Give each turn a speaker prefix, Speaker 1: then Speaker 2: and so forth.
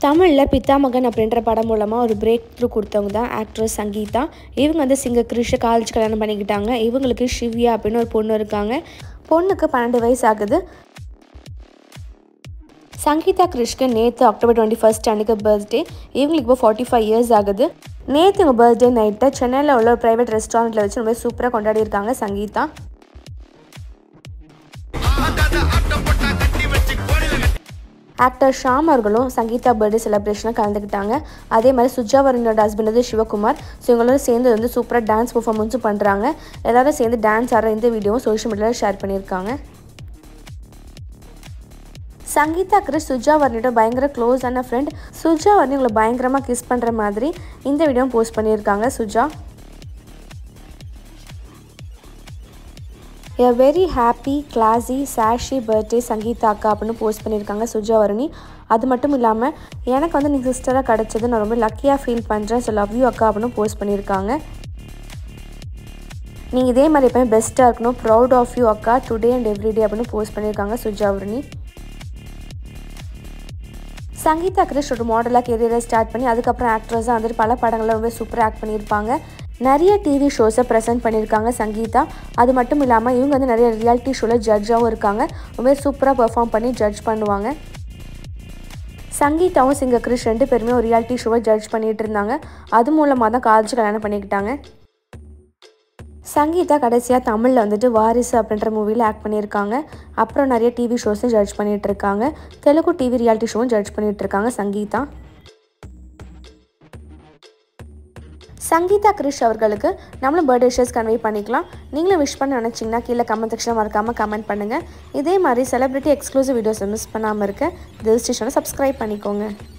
Speaker 1: தமிழில் பித்தாமகன் அப்படின்ற படம் மூலமாக ஒரு பிரேக் த்ரூ கொடுத்தவங்க தான் ஆக்ட்ரஸ் சங்கீதா இவங்க வந்து சிங்க கிருஷ காலேஜ் கல்யாணம் பண்ணிக்கிட்டாங்க இவங்களுக்கு ஷிவ்யா அப்படின்னு ஒரு பொண்ணு இருக்காங்க பொண்ணுக்கு பன்னெண்டு வயசு ஆகுது சங்கீதா கிருஷ்க்கு நேற்று அக்டோபர் டுவெண்ட்டி ஃபஸ்ட் அன்றைக்கு பர்த்டே இவங்களுக்கு இப்போ ஃபார்ட்டி ஃபைவ் இயர்ஸ் ஆகுது நேற்று இவங்க பர்த்டே நைட்டை சென்னையில் உள்ள ஒரு ப்ரைவேட் ரெஸ்டாரண்ட்டில் வச்சு ரொம்ப சூப்பராக கொண்டாடி இருக்காங்க சங்கீதா ஆக்டர் ஷாம் அவர்களும் சங்கீதா பர்த்டே செலிப்ரேஷனில் கலந்துக்கிட்டாங்க அதே மாதிரி சுஜாவரனோட ஹஸ்பண்ட் வந்து சிவகுமார் ஸோ இவங்களும் சேர்ந்து வந்து சூப்பராக டான்ஸ் பர்ஃபார்மன்ஸும் பண்ணுறாங்க எல்லாரும் சேர்ந்து டான்ஸ் ஆடுற இந்த வீடியோவும் சோஷியல் மீடியாவில் ஷேர் பண்ணியிருக்காங்க சங்கீதா கிறிஸ் சுஜா வர்ணியோட பயங்கர க்ளோஸான ஃப்ரெண்ட் சுஜா வர்ணி உங்களை பயங்கரமாக கிஸ் பண்ணுற மாதிரி இந்த வீடியோவும் போஸ்ட் பண்ணியிருக்காங்க Suja a very happy classy sassy birthday Sangeetha அக்கா அப்படின்னு போஸ்ட் பண்ணியிருக்காங்க சுஜா வரணி அது மட்டும் இல்லாமல் எனக்கு வந்து நீங்கள் சிஸ்டராக கிடச்சது நான் ரொம்ப லக்கியாக ஃபீல் பண்ணுறேன் ஸோ லவ் யூ அக்கா அப்படின்னு போஸ்ட் பண்ணியிருக்காங்க நீங்கள் இதே மாதிரி எப்போயும் பெஸ்ட்டாக இருக்கணும் ப்ரௌட் ஆஃப் யூ அக்கா டுடே அண்ட் எவ்ரிடே அப்படின்னு போஸ்ட் பண்ணியிருக்காங்க சுஜா வரணி சங்கீதா கிருஷ் ஒரு மாடலாக கெரியரை ஸ்டார்ட் பண்ணி அதுக்கப்புறம் ஆக்ட்ரஸாக வந்துட்டு பல படங்களில் ரொம்ப சூப்பராக ஆக்ட் பண்ணியிருப்பாங்க நிறைய டிவி ஷோஸை ப்ரெசென்ட் பண்ணியிருக்காங்க சங்கீதா அது மட்டும் இல்லாமல் இவங்க வந்து நிறைய ரியாலிட்டி ஷோவில் ஜட்ஜாகவும் இருக்காங்க ரொம்ப சூப்பராக பெர்ஃபார்ம் பண்ணி ஜட்ஜ் பண்ணுவாங்க சங்கீதாவும் சிங்க கிருஷ் ரெண்டு பேருமே ஒரு ரியாலிட்டி ஷோவை ஜட்ஜ் பண்ணிகிட்டு இருந்தாங்க அது மூலமாக தான் காலேஜ் கல்யாணம் பண்ணிக்கிட்டாங்க சங்கீதா கடைசியாக தமிழில் வந்துட்டு வாரிசு அப்படின்ற மூவியில் ஆக்ட் பண்ணியிருக்காங்க அப்புறம் நிறைய டிவி ஷோஸும் ஜட்ஜ் பண்ணிகிட்டு இருக்காங்க தெலுங்கு டிவி ரியாலிட்டி ஷோவும் ஜட்ஜ் பண்ணிகிட்டு இருக்காங்க சங்கீதா சங்கீதா கிரிஷ் அவர்களுக்கு நம்மளும் பர்த்டே விஷஸ் கன்வே பண்ணிக்கலாம் நீங்களும் விஷ் பண்ண நினச்சிங்கன்னா கீழே கமெண்ட் செக்ஷனில் மறக்காமல் கமெண்ட் பண்ணுங்கள் இதே மாதிரி செலிப்ரிட்டி எக்ஸ்க்ளூசிவ் வீடியோஸை மிஸ் பண்ணாமல் இருக்க தில் ஸ்டேஷனை சப்ஸ்கிரைப் பண்ணிக்கோங்க